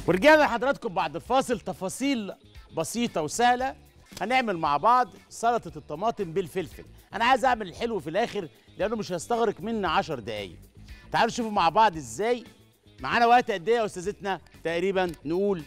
ورجعنا لحضراتكم بعد الفاصل تفاصيل بسيطة وسهلة هنعمل مع بعض سلطة الطماطم بالفلفل أنا عايز أعمل الحلو في الآخر لأنه مش هيستغرق مني 10 دقايق تعالوا نشوفوا مع بعض إزاي معانا وقت قد إيه يا أستاذتنا تقريبا نقول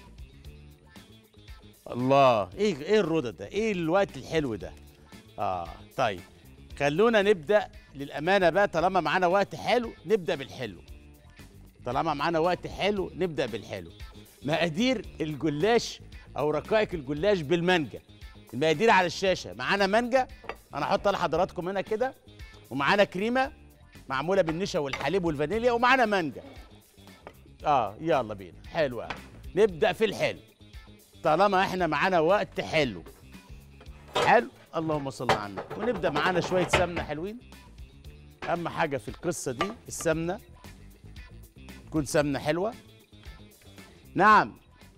الله إيه إيه الرضا ده إيه الوقت الحلو ده آه طيب خلونا نبدأ للأمانة بقى طالما معانا وقت حلو نبدأ بالحلو طالما معانا وقت حلو نبدأ بالحلو مقادير الجلاش او رقائق الجلاش بالمانجا المقادير على الشاشه معانا مانجا انا هحطها لحضراتكم هنا كده ومعانا كريمه معموله بالنشا والحليب والفانيليا ومعانا مانجا اه يلا بينا حلو قوي نبدا في الحلو طالما احنا معانا وقت حلو حلو اللهم صل على النبي ونبدا معانا شويه سمنه حلوين اهم حاجه في القصه دي السمنه تكون سمنه حلوه نعم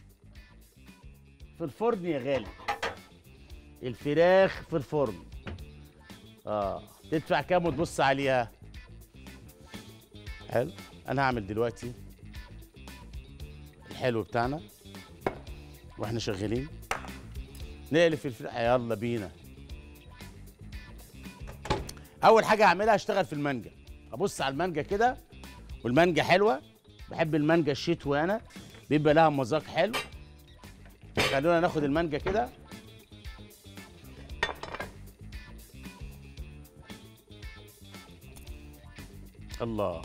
في الفرن يا غالي الفراخ في الفرن اه تدفع كام وتبص عليها حلو انا هعمل دلوقتي الحلو بتاعنا واحنا شغالين نقلف الفراخ يلا بينا اول حاجه هعملها هشتغل في المانجا ابص على المانجا كده والمانجا حلوه بحب المانجا الشتوي انا بيبقى لها مذاق حلو خلونا ناخد المانجا كده الله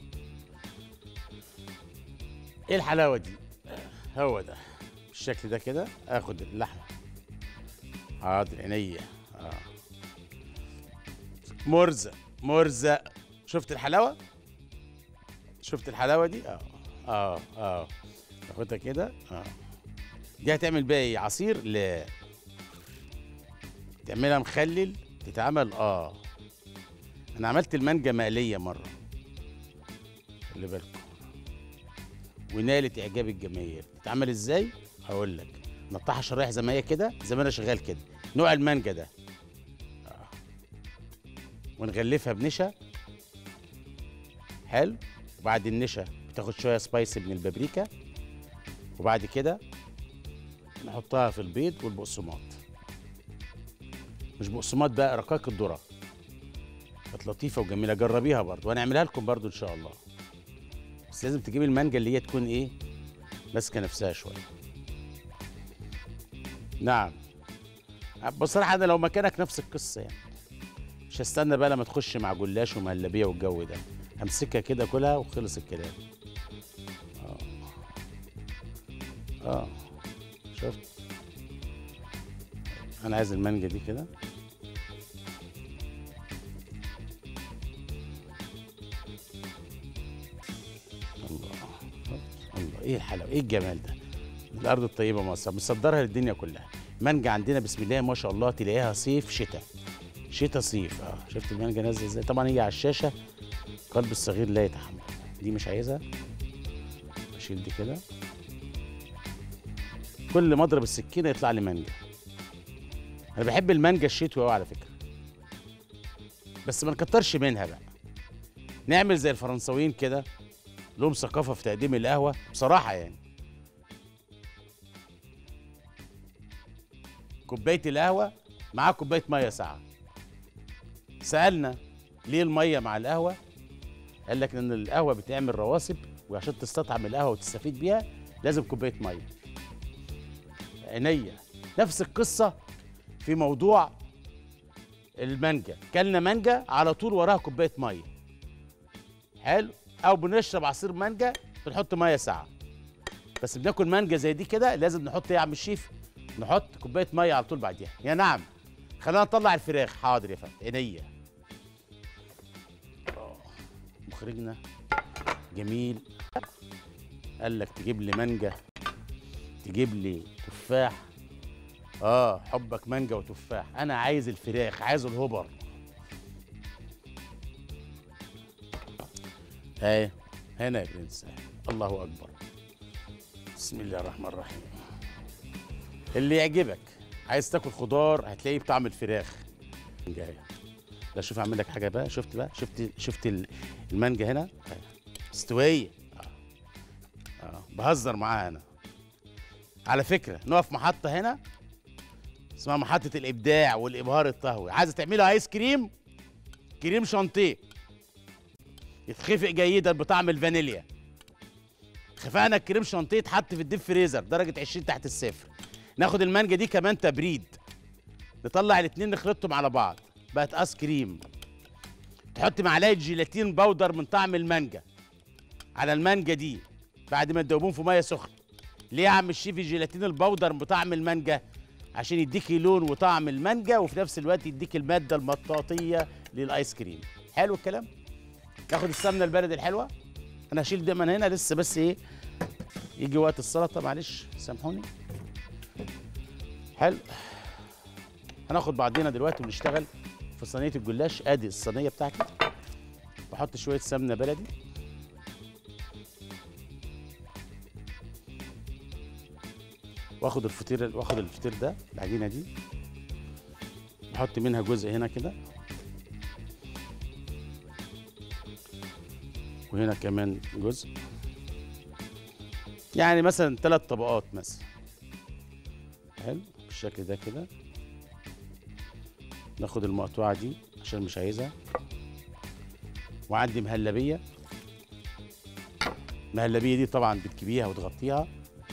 ايه الحلاوه دي هو ده بالشكل ده كده اخد اللحمه حاضر عينيا اه مرزق مرزق شفت الحلاوه شفت الحلاوه دي اه اه اه تاخدها كده اه دي هتعمل بيها ايه عصير لا تعملها مخلل تتعمل اه انا عملت المانجا مقليه مره خلي بالكم ونالت اعجاب الجماهير تتعمل ازاي هقول لك نقطعها شرايح زي ما هي كده زي ما انا شغال كده نوع المانجا ده آه. ونغلفها بنشا حلو وبعد النشا بتاخد شويه سبايسي من البابريكا وبعد كده نحطها في البيض والبقسماط مش بقسماط بقى رقاق الذره كانت لطيفه وجميله جربيها برضو وهنعملها لكم برضو ان شاء الله بس لازم تجيب المانجا اللي هي تكون ايه ماسكه نفسها شويه نعم بصراحه انا لو مكانك نفس القصه يعني مش هستنى بقى لما تخش مع جلاش ومهلبيه والجو ده همسكها كده كلها وخلص الكلام اه اه شفت انا عايز المانجا دي كده الله الله ايه الحلاوه ايه الجمال ده الارض الطيبه مصر مصدرها للدنيا كلها مانجا عندنا بسم الله ما شاء الله تلاقيها صيف شتاء شتاء صيف اه شفت المانجا نازله ازاي طبعا هي على الشاشه قلب الصغير لا يتحمل دي مش عايزها اشيل دي كده كل ما اضرب السكينه يطلع لي مانجا انا بحب المانجا الشتوي قوي على فكره بس ما نكترش منها بقى نعمل زي الفرنساويين كده لهم ثقافه في تقديم القهوه بصراحه يعني كوبايه القهوه معاها كوبايه ميه ساقعه سالنا ليه الميه مع القهوه قال لك ان القهوه بتعمل رواسب وعشان تستطعم القهوه وتستفيد بيها لازم كوبايه ميه عينيا نفس القصه في موضوع المانجا كلنا مانجا على طول وراها كوبايه ميه حلو او بنشرب عصير مانجا بنحط ميه ساقعه بس بناكل مانجا زي دي كده لازم نحط ايه يا عم الشيف نحط كوبايه ميه على طول بعديها يا نعم خلينا نطلع الفراخ حاضر يا فندم عينيا آه، مخرجنا جميل قال لك تجيب لي مانجا تجيب لي تفاح اه حبك مانجا وتفاح انا عايز الفراخ عايز الهبر اهي هنا يا برنس أهي. الله اكبر بسم الله الرحمن الرحيم اللي يعجبك عايز تاكل خضار هتلاقيه بطعم الفراخ مانجا اهي لا شوف اعمل لك حاجه بقى شفت بقى شفت شفت ال- المانجا هنا أهي. استويه اه اه بهزر معاها انا على فكره نقف محطه هنا اسمها محطه الابداع والابهار الطهوي عايزه تعملي ايس كريم كريم شانتيه يتخفق جيدا بطعم الفانيليا خفقنا الكريم شانتيه يتحط في الديب فريزر درجه 20 تحت الصفر ناخد المانجا دي كمان تبريد نطلع الاتنين نخلطهم على بعض بقت ايس كريم تحط معلقه جيلاتين بودر من طعم المانجا على المانجا دي بعد ما تدوبون في ميه سخنه ليه يا عم الشيف الجيلاتين البودر بطعم المانجا عشان يديكي لون وطعم المانجا وفي نفس الوقت يديك الماده المطاطيه للايس كريم حلو الكلام ناخد السمنه البلد الحلوه انا هشيل ده من هنا لسه بس ايه يجي وقت السلطه معلش سامحوني حلو هناخد بعضينا دلوقتي ونشتغل في صينيه الجلاش ادي الصينيه بتاعتي بحط شويه سمنه بلدي واخد الفطير واخد الفطير ده العجينه دي احط منها جزء هنا كده وهنا كمان جزء يعني مثلا ثلاث طبقات مثلا حلو بالشكل ده كده ناخد المقطوعه دي عشان مش عايزها وعندي مهلبيه المهلبيه دي طبعا بتجيبيها وتغطيها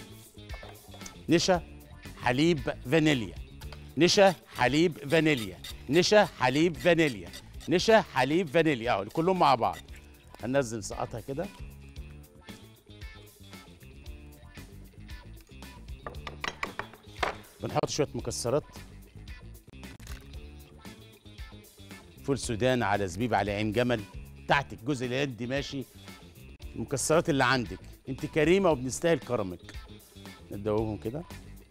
نشا حليب فانيليا نشا حليب فانيليا نشا حليب فانيليا نشا حليب فانيليا اهو كلهم مع بعض هننزل نسقطها كده بنحط شويه مكسرات فول سودان على زبيب على عين جمل تحتك جزء اليد ماشي المكسرات اللي عندك انت كريمه وبنستاهل كرمك ندوبهم كده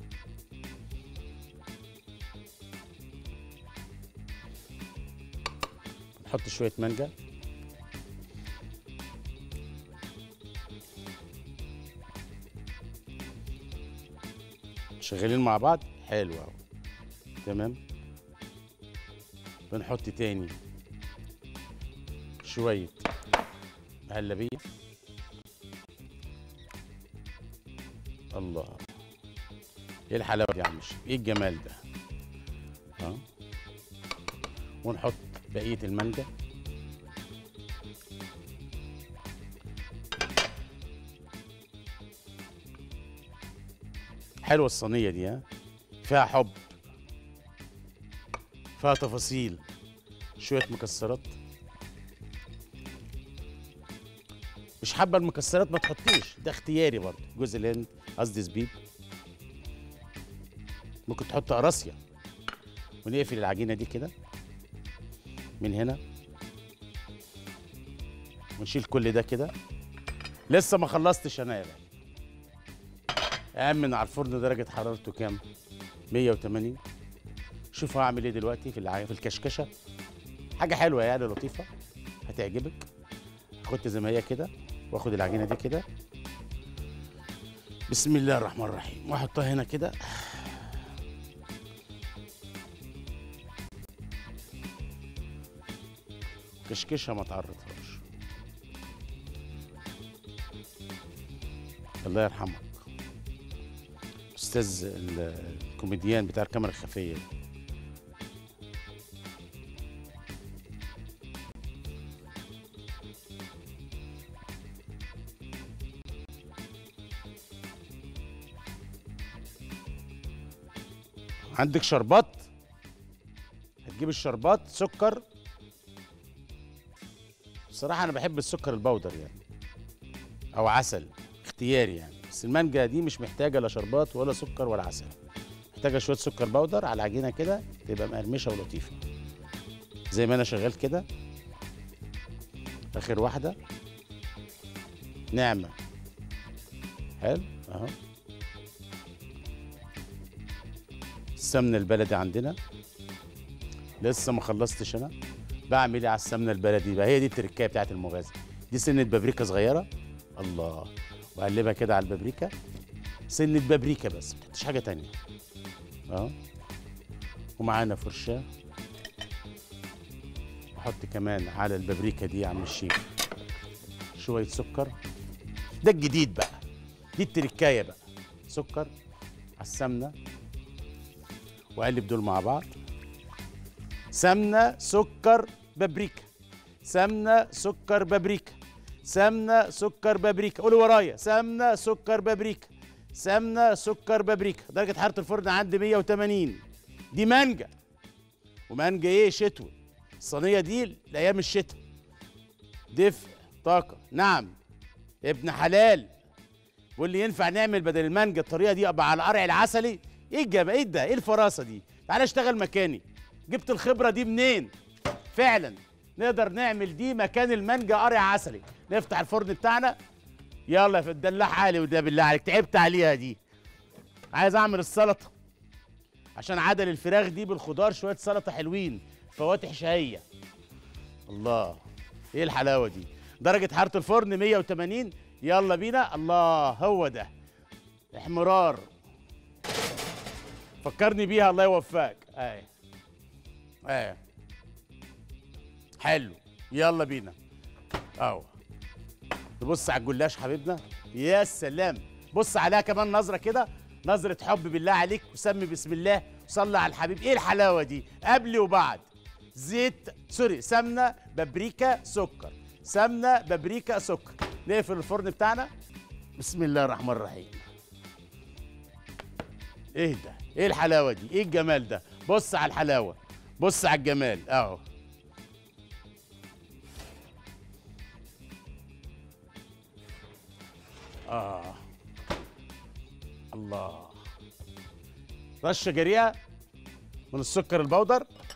نحط شويه مانجا شغالين مع بعض حلو اهو تمام بنحط تاني شويه مهلبيه الله ايه الحلاوه دي يا عم الشيف ايه الجمال ده ها ونحط بقيه المانجا حلوه الصينيه دي ها فيها حب فيها تفاصيل شويه مكسرات مش حابه المكسرات ما تحطيش ده اختياري برضه جزء الهند قصدي زبيب ممكن تحط قراصيا ونقفل العجينه دي كده من هنا ونشيل كل ده كده لسه ما خلصتش انا يا بقى أأمن على الفرن درجة حرارته كام؟ 180 شوف هعمل ايه دلوقتي في الع... في الكشكشة حاجة حلوة يعني لطيفة هتعجبك خدت زي ما هي كده واخد العجينة دي كده بسم الله الرحمن الرحيم واحطها هنا كده كشكشها ما تعرضهاش الله يرحمك استاذ ال- الكوميديان بتاع الكاميرا الخفيه ده. عندك شربات هتجيب الشربات سكر بصراحة أنا بحب السكر البودر يعني أو عسل اختياري يعني بس المانجا دي مش محتاجة لا شربات ولا سكر ولا عسل محتاجة شوية سكر بودر على العجينة كده تبقى مقرمشة ولطيفة زي ما أنا شغال كده آخر واحدة ناعمة حلو أهو السمنة البلدي عندنا لسه ما خلصتش أنا بعمل ايه على السمنه البلدي بقى هي دي التركايه بتاعت المغازه دي سنه بابريكا صغيره الله واقلبها كده على البابريكا سنه بابريكا بس ما تحطش حاجه تانية اهو ومعانا فرشاه احط كمان على البابريكا دي يا عم الشيف شويه سكر ده الجديد بقى دي التركايه بقى سكر على السمنه واقلب دول مع بعض سمنه سكر بابريكا سمنه سكر بابريكا سمنه سكر بابريكا قولوا ورايا سمنه سكر بابريكا سمنه سكر بابريكا درجه حراره الفرن عندي 180 دي مانجا ومانجا ايه شتوي الصينيه دي لايام الشتاء دفء طاقه نعم ابن حلال واللي ينفع نعمل بدل المانجا الطريقه دي ابقى على القرع العسلي ايه الجمال ايه ده ايه الفراسه دي تعالى اشتغل مكاني جبت الخبره دي منين فعلا نقدر نعمل دي مكان المانجا قرع عسلي نفتح الفرن بتاعنا يلا في الدلاع عالي وده بالله عليك تعبت عليها دي عايز اعمل السلطه عشان عدل الفراخ دي بالخضار شويه سلطه حلوين فواتح شهيه الله ايه الحلاوه دي درجه حراره الفرن 180 يلا بينا الله هو ده احمرار فكرني بيها الله يوفقك اي اي حلو يلا بينا اهو نبص على الجلاش حبيبنا يا سلام بص عليها كمان نظره كده نظره حب بالله عليك وسمي بسم الله وصلي على الحبيب ايه الحلاوه دي قبل وبعد زيت سوري سمنه بابريكا سكر سمنه بابريكا سكر نقفل الفرن بتاعنا بسم الله الرحمن الرحيم ايه ده ايه الحلاوه دي ايه الجمال ده بص على الحلاوه بص على الجمال اهو اه الله رشه جريئه من السكر البودر